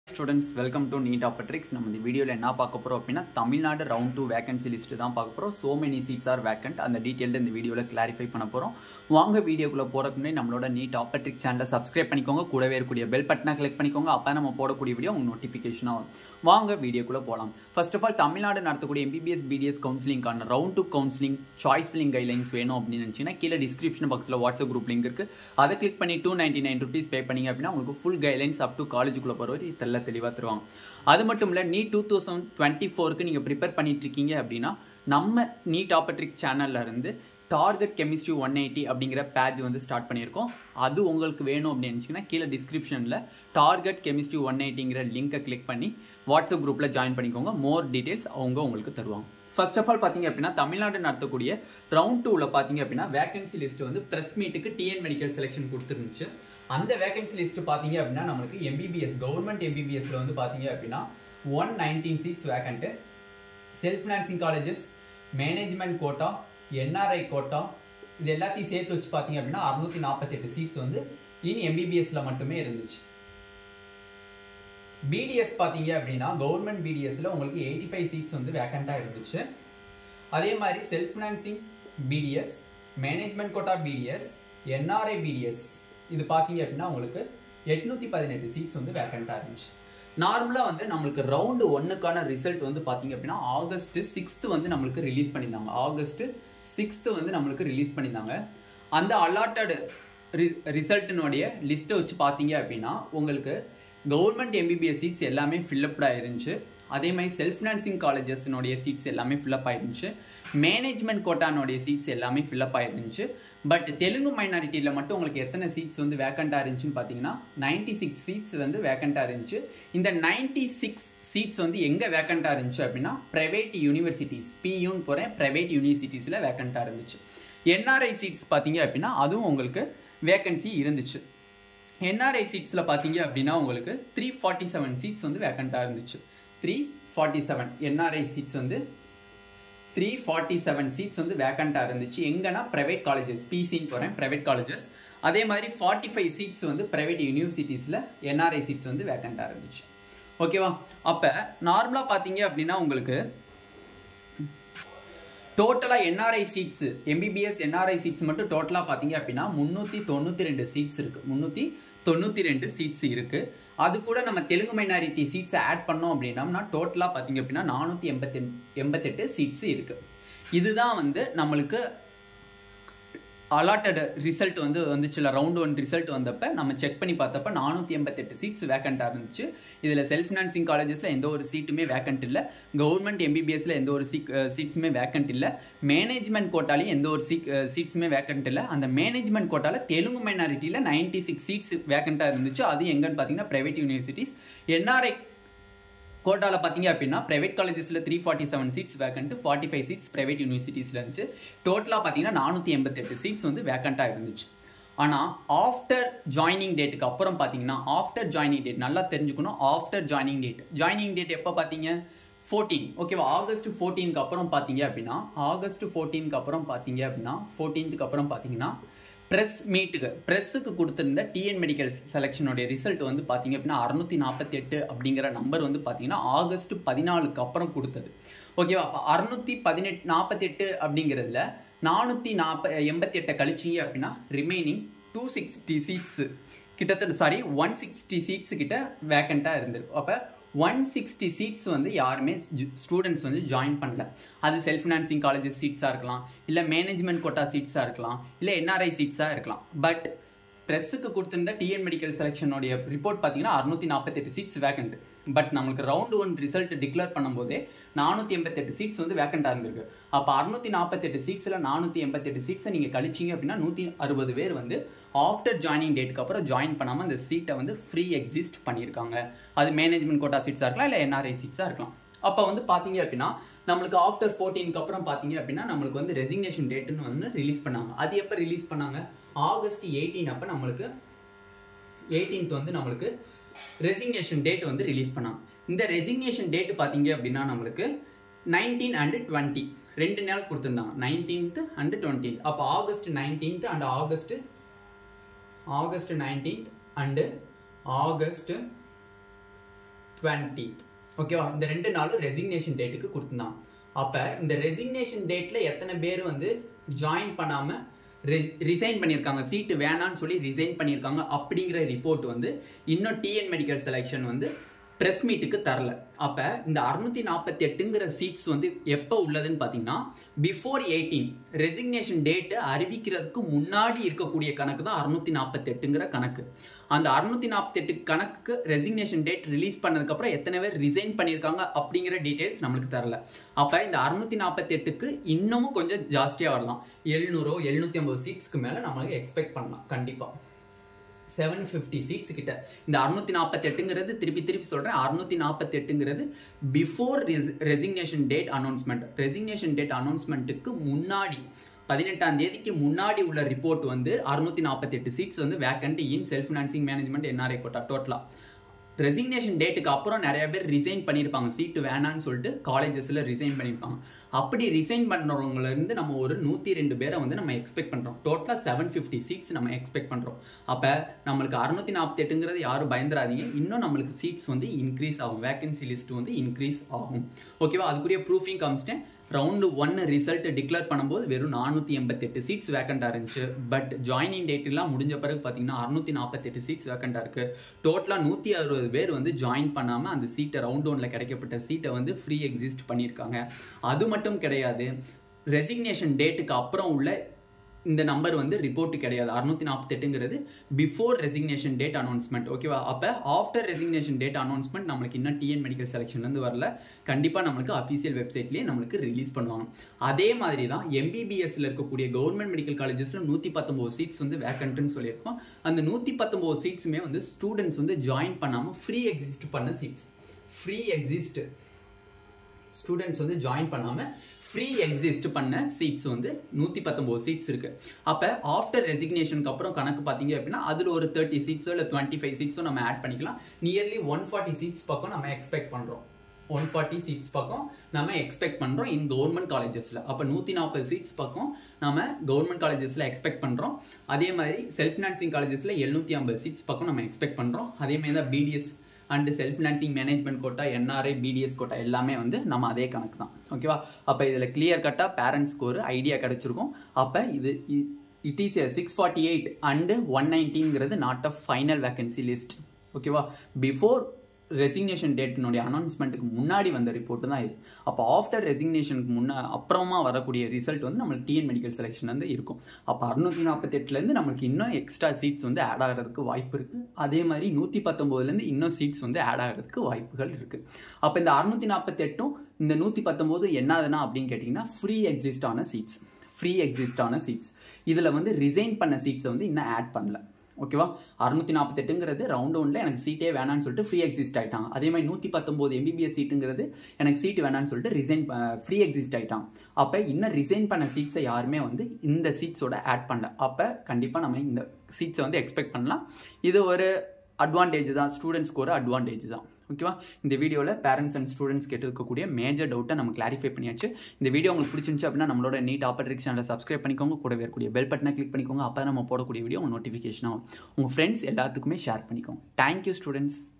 students welcome to NEET Aptrix நம்ம இந்த வீடியோவில் என்ன பார்க்க போகிறோம் அப்படின்னா Tamil Nadu round two vacancy list தான் பார்க்க போகிறோம் so many seats are vacant அந்த டீட்டெயில் இந்த வீடியோவில் கிளாரிஃபை பண்ண போகிறோம் வாங்க வீடியோக்குள்ளே போகிறதுக்கு முன்னாடி நம்மளோட நீட் ஆப்பட்ரிக் சேனலை சப்ஸ்கிரைப் பண்ணிக்கோங்க கூடவே இருக்கக்கூடிய பெல் பட்டனை கிளிக் பண்ணிக்கோங்க அப்போ நம்ம போடக்கூடிய வீடியோ உங்கள் நோட்டிஃபிகேஷனாக வரும் வாங்க வீடியோக்குள்ளே போகலாம் ஃபர்ஸ்ட் ஆஃப் ஆல் தமிழ்நாடு நடத்தக்கூடிய எம்பிபிஎஸ் பிடிஎஸ் கவுன்சிலிங்கான round two counselling choice filling guidelines வேணும் அப்படின்னு நினச்சிங்கன்னா கீழே டிஸ்கிரிப்ஷன் பாக்ஸில் வாட்ஸ்அப் குரூப் லிங்க் இருக்குது அதை கிளிக் பண்ணி two ninety nine rupees pay பண்ணிங்க அப்படின்னா உங்களுக்கு ஃபுல் கைட்லைன்ஸ் அப் டு காலேஜுக்குள்ளே போகிற வரை தெல்ல தெளிவாக தருவாங்க அது மட்டும் இல்லை நீட் டூ தௌசண்ட் டுவெண்ட்டி ஃபோருக்கு நீங்கள் ப்ரிப்பேர் பண்ணிட்டு இருக்கீங்க அப்படின்னா நம்ம நீட் ஆப்பட்ரிக் சேனல்ல இருந்து டார்கெட் கெமிஸ்ட்ரி ஒன் எயிட்டி அப்படிங்கிற பேஜ் வந்து ஸ்டார்ட் பண்ணியிருக்கோம் அது உங்களுக்கு வேணும் அப்படின்னு நினச்சிங்கன்னா கீழே டிஸ்கிரிப்ஷனில் டார்கெட் கெமிஸ்ட்ரி ஒன் எயிட்டிங்கிற லிங்கை கிளிக் பண்ணி வாட்ஸ்அப் குரூப்பில் ஜாயின் பண்ணிக்கோங்க மோர் டீட்டெயில்ஸ் அவங்க உங்களுக்கு தருவாங்க ஃபர்ஸ்ட் ஆஃப் ஆல் பார்த்தீங்க அப்படின்னா தமிழ்நாடு நடத்தக்கூடிய ரவுண்ட் டூவில் பார்த்தீங்க அப்படின்னா வேகன்சி லிஸ்ட் வந்து ப்ரெஸ் மீட்டுக்கு டிஎன் மெடிக்கல் செலெக்ஷன் கொடுத்துருந்துச்சு அந்த வேகன்சி லிஸ்ட் பார்த்தீங்க அப்படின்னா நம்மளுக்கு எம்பிபிஎஸ் கவர்மெண்ட் எம்பிபிஎஸ்ல வந்து பார்த்தீங்க அப்படின்னா one nineteen seats vacant self financing colleges management quota NRI quota இது எல்லாத்தையும் சேர்த்து வச்சு பார்த்தீங்க அப்படின்னா அறுநூத்தி நாற்பத்தெட்டு சீட்ஸ் வந்து இனி எம்பிபிஎஸ்ல மட்டுமே இருந்துச்சு பிடிஎஸ் பார்த்தீங்க அப்படின்னா கவர்மெண்ட் பிடிஎஸ்ல உங்களுக்கு எயிட்டி ஃபைவ் சீட்ஸ் வந்து வேக்கண்டாக இருந்துச்சு அதே மாதிரி self financing BDS management quota BDS NRI BDS இது பார்த்தீங்க அப்படின்னா உங்களுக்கு எட்நூத்தி பதினெட்டு சீட்ஸ் வந்து வேக்கண்டாக இருந்துச்சு நார்மலாக வந்து நம்மளுக்கு ரவுண்டு ஒன்னுக்கான ரிசல்ட் வந்து பார்த்தீங்க அப்படின்னா ஆகஸ்ட் சிக்ஸ்த்து வந்து நம்மளுக்கு ரிலீஸ் பண்ணியிருந்தாங்க ஆகஸ்ட் சிக்ஸ்த்து வந்து நம்மளுக்கு ரிலீஸ் பண்ணியிருந்தாங்க அந்த அலாட்டட் ரி ரிசல்ட்டினுடைய லிஸ்ட்டை வச்சு பார்த்தீங்க அப்படின்னா உங்களுக்கு கவர்மெண்ட் எம்பிபிஎஸ் சீட்ஸ் எல்லாமே ஃபில்லப்ட் ஆயிருந்துச்சு அதே மாதிரி செல்ஃப் ஃபினான்சிங் காலேஜஸ்னுடைய சீட்ஸ் எல்லாமே ஃபில்லப் ஆயிருந்துச்சு மேனேஜ்மெண்ட் கோட்டானுடைய சீட்ஸ் எல்லாமே ஃபில்லப் ஆயிருந்துச்சு பட் தெலுங்கு மைனாரிட்டியில் மட்டும் உங்களுக்கு எத்தனை சீட்ஸ் வந்து வேக்கண்டாக இருந்துச்சுன்னு பார்த்தீங்கன்னா நைன்டி சிக்ஸ் சீட்ஸ் வந்து வேக்கண்டாக இருந்துச்சு இந்த நைன்டி சிக்ஸ் சீட்ஸ் வந்து எங்கே வேக்கண்டாக இருந்துச்சு அப்படின்னா ப்ரைவேட் யூனிவர்சிட்டிஸ் பியூன்னு போகிறேன் ப்ரைவேட் யூனிவர்சிட்டிஸில் வேக்கண்டாக இருந்துச்சு என்ஆர்ஐ சீட்ஸ் பார்த்தீங்க அப்படின்னா அதுவும் உங்களுக்கு வேக்கன்சி இருந்துச்சு என்ஆர்ஐ சீட்ஸில் பார்த்தீங்க அப்படின்னா உங்களுக்கு த்ரீ ஃபார்ட்டி செவன் சீட்ஸ் வந்து வேக்கண்ட்டாக இருந்துச்சு three forty seven NRI seats வந்து த்ரீ ஃபார்ட்டி செவன் சீட்ஸ் வந்து வேக்கண்ட்டாக இருந்துச்சு எங்கன்னா ப்ரைவேட் காலேஜஸ் பிசின்னு போகிறேன் ப்ரைவேட் காலேஜஸ் அதே மாதிரி ஃபார்ட்டி ஃபைவ் சீட்ஸ் வந்து ப்ரைவேட் யூனிவர்சிட்டிஸில் என்ஆர்ஐ சீட்ஸ் வந்து வேக்கண்ட்டாக இருந்துச்சு ஓகேவா அப்போ நார்மலாக பார்த்தீங்க அப்படின்னா உங்களுக்கு டோட்டலாக NRI seats MBBS NRI seats மட்டும் டோட்டலாக பார்த்தீங்க அப்படின்னா முந்நூற்றி தொண்ணூற்றி ரெண்டு சீட்ஸ் இருக்குது முந்நூற்றி தொண்ணூற்றி ரெண்டு சீட்ஸ் இருக்குது அது கூட நம்ம தெலுங்கு மைனாரிட்டி சீட்ஸை ஆட் பண்ணோம் அப்படின்னம்னா டோட்டலாக பார்த்தீங்க அப்படின்னா நானூற்றி எண்பத்தி எண்பத்தெட்டு சீட்ஸ் இருக்குது இதுதான் வந்து நம்மளுக்கு அலாட்டட் ரிசல்ட் வந்து வந்துச்சுல ரவுண்ட் ஒன் ரிசல்ட் வந்தப்ப நம்ம செக் பண்ணி பார்த்தப்ப நானூற்றி எண்பத்தெட்டு சீட்ஸ் வேக்கண்ட்டாக இருந்துச்சு இதில் செல்ஃப் ஃபினான்சிங் காலேஜஸில் எந்த ஒரு சீட்டுமே வேக்கண்ட் இல்லை கவர்மெண்ட் எம்பிபிஎஸ்ல எந்த ஒரு சீட் சீட்ஸுமே வேக்கண்ட் இல்லை மேனேஜ்மெண்ட் கோட்டாலையும் எந்த ஒரு சீட் சீட்ஸுமே வேக்கண்ட் இல்லை அந்த மேனேஜ்மெண்ட் கோட்டாவில் தெலுங்கு மைனாரிட்டியில் நைன்டி சிக்ஸ் சீட்ஸ் வேக்கண்ட்டாக இருந்துச்சு அது எங்கன்னு பார்த்தீங்கன்னா ப்ரைவேட் யூனிவர்சிட்டிஸ் என்ஆர்ஐ கோட்டாவில் பார்த்தீங்க அப்படின்னா ப்ரைவேட் காலேஜஸில் three forty seven seats vacant forty five seats private யூனிவர்சிட்டிஸில் இருந்துச்சு டோட்டலாக பார்த்தீங்கன்னா நானூற்றி எண்பத்தெட்டு சீட்ஸ் வந்து வேக்கண்ட்டாக இருந்துச்சு ஆனால் ஆஃப்டர் ஜாயினிங் டேட்டுக்கு அப்புறம் பார்த்தீங்கன்னா ஆஃப்டர் ஜாயினிங் டேட் நல்லா தெரிஞ்சுக்கணும் after joining date joining date எப்போ பார்த்தீங்க ஃபோர்டீன் ஓகேவா ஆகஸ்ட் ஃபோர்டீனுக்கு அப்புறம் பார்த்தீங்க அப்படின்னா ஆகஸ்ட் ஃபோர்டீனுக்கு அப்புறம் பார்த்தீங்க அப்படின்னா ஃபோர்டீனுக்கு அப்புறம் பார்த்தீங்கன்னா ப்ரெஸ் மீட்டுக்கு ப்ரெஸ்ஸுக்கு கொடுத்துருந்த டிஎன் மெடிக்கல் செலெக்ஷனுடைய ரிசல்ட் வந்து பார்த்தீங்க அப்படின்னா அறுநூத்தி நாற்பத்தி எட்டு அப்படிங்கிற நம்பர் வந்து பார்த்தீங்கன்னா ஆகஸ்ட் பதினாலுக்கு அப்புறம் கொடுத்தது ஓகேவா அப்போ அறுநூத்தி பதினெட்டு நாற்பத்தெட்டு அப்படிங்கிறதுல நானூற்றி நாற்ப எண்பத்தி எட்டை கழிச்சிங்க அப்படின்னா ரிமைனிங் டூ சிக்ஸ்டி சீட்ஸ் கிட்டத்தட்ட சாரி ஒன் சிக்ஸ்டி சீட்ஸ் கிட்ட வேக்கண்ட்டாக இருந்திருக்கும் அப்போ ஒன் சிக்ஸ்டி சீட்ஸ் வந்து யாருமே ஸ்டூடெண்ட்ஸ் வந்து ஜாயின் பண்ணல அது செல்ஃப் ஃபினான்சிங் காலேஜஸ் சீட்ஸாக இருக்கலாம் இல்லை மேனேஜ்மெண்ட் கோட்டா சீட்ஸாக இருக்கலாம் இல்லை என்ஆர்ஐ சீட்ஸாக இருக்கலாம் பட் ப்ரெஸ்ஸுக்கு கொடுத்துருந்த டிஎன் மெடிக்கல் செலெக்ஷனுடைய ரிப்போர்ட் பார்த்தீங்கன்னா அறுநூத்தி நாற்பத்தெட்டு சீட்ஸ் வேக்கண்ட் பட் நம்மளுக்கு ரவுண்ட் ஒன் ரிசல்ட் டிக்ளேர் பண்ணும்போதே நானூற்றி எண்பத்தெட்டு சீட்ஸ் வந்து வேக்கண்டாக இருந்திருக்கு அப்போ அறுநூத்தி நாற்பத்தெட்டு சீட்ஸில் நானூற்றி எண்பத்தெட்டு சீட்ஸை நீங்கள் கழிச்சிங்க அப்படின்னா நூற்றி அறுபது பேர் வந்து ஆஃப்டர் ஜாயினிங் டேட்டுக்கு அப்புறம் ஜாயின் பண்ணாமல் அந்த சீட்டை வந்து ஃப்ரீ எக்ஸிஸ்ட் பண்ணியிருக்காங்க அது மேனேஜ்மெண்ட் கோட்டா சீட்ஸாக இருக்கலாம் இல்லை என்ஆர்ஐ சீட்ஸாக இருக்கலாம் அப்போ வந்து பார்த்தீங்க அப்படின்னா நம்மளுக்கு ஆஃப்டர் ஃபோர்டீனுக்கு அப்புறம் பார்த்தீங்க அப்படின்னா நம்மளுக்கு வந்து ரெசிக்னேஷன் டேட்டுன்னு வந்து ரிலீஸ் பண்ணாங்க அது எப்போ ரிலீஸ் பண்ணாங்க ஆகஸ்ட் எயிட்டீன் அப்போ நம்மளுக்கு எயிட்டீன்த் வந்து நம்மளுக்கு ரெசிக்னேஷன் டேட் வந்து ரிலீஸ் பண்ணாங்க இந்த ரெசிக்னேஷன் டேட் பார்த்தீங்க அப்படின்னா நம்மளுக்கு நைன்டீன் அண்ட் டுவெண்ட்டி ரெண்டு நாள் கொடுத்துருந்தாங்க நைன்டீன்த் அண்ட் டுவெண்ட்டீன்த் அப்போ August nineteenth and August August nineteenth and August twenty ஓகேவா இந்த ரெண்டு நாளும் ரெசிக்னேஷன் டேட்டுக்கு கொடுத்துருந்தான் அப்போ இந்த ரெசிக்னேஷன் டேட்டில் எத்தனை பேர் வந்து ஜாயின் பண்ணாமல் ரிசைன் பண்ணியிருக்காங்க சீட்டு வேணான்னு சொல்லி ரிசைன் பண்ணியிருக்காங்க அப்படிங்கிற ரிப்போர்ட் வந்து இன்னும் டிஎன் மெடிக்கல் செலெக்ஷன் வந்து ப்ரெஸ் மீட்டுக்கு தரல அப்போ இந்த அறுநூத்தி நாற்பத்தி எட்டுங்கிற சீட்ஸ் வந்து எப்போ உள்ளதுன்னு பார்த்தீங்கன்னா பிஃபோர் எயிட்டீன் ரெசிக்னேஷன் டேட்டு அறிவிக்கிறதுக்கு முன்னாடி இருக்கக்கூடிய கணக்கு தான் அறுநூத்தி நாற்பத்தி எட்டுங்கிற கணக்கு அந்த அறுநூத்தி நாற்பத்தி எட்டு கணக்கு ரெசிக்னேஷன் டேட் ரிலீஸ் பண்ணதுக்கப்புறம் எத்தனை பேர் ரிசைன் பண்ணியிருக்காங்க அப்படிங்கிற டீட்டெயில்ஸ் நம்மளுக்கு தரல அப்போ இந்த அறுநூத்தி நாற்பத்தி எட்டுக்கு இன்னமும் கொஞ்சம் ஜாஸ்தியாக வரலாம் எழுநூறோ எழுநூத்தி ஐம்பது சீட்ஸ்க்கு மேலே நம்மளுக்கு எக்ஸ்பெக்ட் பண்ணலாம் கண்டிப்பாக செவன் ஃபிஃப்டி சீட்ஸ் கிட்ட இந்த அறுநூத்தி நாற்பத்தி எட்டுங்கிறது திருப்பி திருப்பி சொல்கிறேன் அறுநூத்தி நாற்பத்தி எட்டுங்கிறது before resignation date announcement resignation date அனௌன்ஸ்மெண்ட்டுக்கு முன்னாடி பதினெட்டாம் தேதிக்கு முன்னாடி உள்ள ரிப்போர்ட் வந்து அறுநூத்தி நாற்பத்தி எட்டு சீட்ஸ் வந்து vacant in self financing management NRI quota டோட்டலாக ரெசிக்னேஷன் டேட்டுக்கு அப்புறம் நிறைய பேர் ரிசைன் பண்ணியிருப்பாங்க சீட்டு வேணான்னு சொல்லிட்டு காலேஜஸில் ரிசைன் பண்ணியிருப்பாங்க அப்படி ரிசைன் பண்ணுறவங்கலேருந்து நம்ம ஒரு நூற்றி ரெண்டு பேரை வந்து நம்ம எக்ஸ்பெக்ட் பண்ணுறோம் டோட்டலாக செவன் ஃபிஃப்டி சீட்ஸ் நம்ம எக்ஸ்பெக்ட் பண்ணுறோம் அப்போ நம்மளுக்கு அறுநூத்தி நாற்பத்தி எட்டுங்கிறது யாரும் பயந்துராதீங்க இன்னும் நம்மளுக்கு சீட்ஸ் வந்து இன்க்ரீஸ் ஆகும் வேகன்சி லிஸ்ட் வந்து இன்க்ரீஸ் ஆகும் ஓகேவா அதுக்குரிய ப்ரூஃபிங் காமிச்சிட்டேன் ரவுண்டு ஒன் ரிசல்ட் டிக்ளேர் பண்ணும்போது வெறும் நானூற்றி எண்பத்தெட்டு சீட்ஸ் வேக்கண்டாக இருந்துச்சு பட் ஜாயினிங் டேட்லாம் முடிஞ்ச பிறகு பார்த்தீங்கன்னா அறுநூத்தி நாற்பத்தெட்டு சீட்ஸ் வேக்கண்டாக இருக்குது டோட்டலாக நூற்றி அறுபது பேர் வந்து ஜாயின் பண்ணாமல் அந்த சீட்டை ரவுண்ட் ஒனில் கிடைக்கப்பட்ட சீட்டை வந்து ஃப்ரீ எக்ஸிஸ்ட் பண்ணியிருக்காங்க அது மட்டும் கிடையாது ரெசிக்னேஷன் டேட்டுக்கு அப்புறம் உள்ள இந்த நம்பர் வந்து ரிப்போர்ட் கிடையாது அறுநூத்தி நாற்பத்தெட்டுங்கிறது பிஃபோர் ரெசிக்னேஷன் டேட் அனௌன்ஸ்மெண்ட் ஓகேவா அப்போ ஆஃப்டர் ரெசிக்னேஷன் டேட் அனௌன்ஸ்மெண்ட் நம்மளுக்கு இன்னும் டிஎன் மெடிக்கல் செலெக்ஷன்லேருந்து வரல கண்டிப்பாக நம்மளுக்கு அஃபீஷியல் வெப்சைட்லேயே நம்மளுக்கு ரிலீஸ் பண்ணுவாங்க அதே மாதிரி தான் எம்பிபிஎஸ்ல இருக்கக்கூடிய கவர்மெண்ட் மெடிக்கல் காலேஜஸில் நூற்றி பத்தொம்போது சீட்ஸ் வந்து வேக்கண்ட்டுன்னு சொல்லியிருக்கோம் அந்த நூற்றி பத்தொம்போது சீட்ஸுமே வந்து ஸ்டூடெண்ட்ஸ் வந்து ஜாயின் பண்ணாமல் ஃப்ரீ எக்ஸிஸ்ட் பண்ண சீட்ஸ் ஃப்ரீ எக்ஸிஸ்ட் ஸ்டூடெண்ட்ஸ் வந்து ஜாயின் பண்ணாமல் ஃப்ரீ எக்ஸிஸ்ட் பண்ண சீட்ஸ் வந்து நூற்றி பத்தொம்போது சீட்ஸ் இருக்கு அப்போ ஆஃப்டர் ரெசிக்னேஷனுக்கு அப்புறம் கணக்கு பார்த்தீங்க அப்படின்னா அதில் ஒரு தேர்ட்டி சீட்ஸோ இல்லை டுவெண்ட்டி ஃபைவ் சீட்ஸோ நம்ம ஆட் பண்ணிக்கலாம் நியர்லி ஒன் ஃபார்ட்டி சீட்ஸ் பக்கம் நம்ம எக்ஸ்பெக்ட் பண்ணுறோம் ஒன் ஃபார்ட்டி சீட்ஸ் பக்கம் நம்ம எக்ஸ்பெக்ட் பண்ணுறோம் இன் கவர்மெண்ட் காலேஜஸில் அப்போ நூற்றி நாற்பது சீட்ஸ் பக்கம் நம்ம கவர்மெண்ட் காலேஜஸில் எக்ஸ்பெக்ட் பண்ணுறோம் அதே மாதிரி செல்ஃப் ஃபினான்சிங் காலேஜஸில் எழுநூற்றி ஐம்பது சீட்ஸ் பக்கம் நம்ம எக்ஸ்பெக்ட் பண்ணுறோம் அதே மாதிரி தான் BDS and self financing management quota NRI BDS quota எல்லாமே வந்து நம்ம அதே கணக்கு தான் ஓகேவா அப்போ இதில் கிளியர் கட்டாக பேரண்ட்ஸ்க்கு ஒரு ஐடியா கிடச்சிருக்கும் அப்போ இது it is a six forty eight and one நைன்டீங்கிறது not a final vacancy list ஓகேவா பிஃபோர் ரெசிக்னேஷன் டேட்டினுடைய அனௌன்ஸ்மெண்ட்டுக்கு முன்னாடி வந்த ரிப்போர்ட் தான் இது அப்போ ஆஃப்டர் ரெசிக்னேஷனுக்கு முன்னா அப்புறமா வரக்கூடிய ரிசல்ட் வந்து நம்மளுக்கு டிஎன் மெடிக்கல் செலெக்ஷன் வந்து இருக்கும் அப்போ அறுநூத்தி நாற்பத்தெட்டுலேருந்து நம்மளுக்கு இன்னும் எக்ஸ்ட்ரா சீட்ஸ் வந்து ஆட் ஆகிறதுக்கு வாய்ப்பு இருக்குது அதே மாதிரி நூற்றி பத்தொம்போதுலேருந்து இன்னும் சீட்ஸ் வந்து ஆட் ஆகிறதுக்கு வாய்ப்புகள் இருக்குது அப்போ இந்த அறுநூத்தி நாற்பத்தெட்டும் இந்த நூற்றி பத்தொம்போது என்னதுன்னா அப்படின்னு கேட்டிங்கன்னா ஃப்ரீ எக்ஸிஸ்டான சீட்ஸ் ஃப்ரீ எக்ஸிஸ்டான சீட்ஸ் இதில் வந்து ரிசைன் பண்ண சீட்ஸை வந்து இன்னும் ஆட் பண்ணல ஓகேவா அறுநூத்தி நாற்பத்தெட்டுங்கிறது ரவுண்ட் ஒன்ல எனக்கு சீட்டே வேணான்னு சொல்லிட்டு ஃப்ரீ எக்ஸிஸ்ட் ஆயிட்டான் அதே மாதிரி நூற்றி பத்தொம்போது எம்பிபிஎஸ் சீட்டுங்கிறது எனக்கு சீட் வேணான்னு சொல்லிட்டு ரிசைன் ஃப்ரீ எக்ஸிஸ்ட் ஆயிட்டான் அப்போ இன்னும் ரிசைன் பண்ண சீட்ஸை யாருமே வந்து இந்த சீட்ஸோட ஆட் பண்ணல அப்போ கண்டிப்பாக நம்ம இந்த சீட்ஸை வந்து எக்ஸ்பெக்ட் பண்ணலாம் இது ஒரு அட்வான்டேஜ் தான் ஸ்டூடெண்ட்ஸ்க்கு ஒரு அட்வான்டேஜ் தான் ஓகேவா இந்த வீடியோவில் பேரண்ட்ஸ் அண்ட் ஸ்டூடெண்ட்ஸ் கேட்டிருக்கக்கூடிய மேஜர் டவுட்டை நம்ம கிளாரிஃபை பண்ணியாச்சு இந்த வீடியோ உங்களுக்கு பிடிச்சிருந்துச்சு அப்படின்னா நம்மளோட நீட் ஆப்பர்ட்ரிக் சேனலை சப்ஸ்கிரைப் பண்ணிக்கோங்க கூடவே இருக்கக்கூடிய பெல் பட்டனை கிளிக் பண்ணிக்கோங்க அப்போ நம்ம போடக்கூடிய வீடியோ உங்கள் நோட்டிஃபிகேஷன் ஆகும் உங்கள் ஃப்ரெண்ட்ஸ் எல்லாத்துக்குமே ஷேர் பண்ணிக்கோங்க தேங்க்யூ ஸ்டூடெண்ட்ஸ்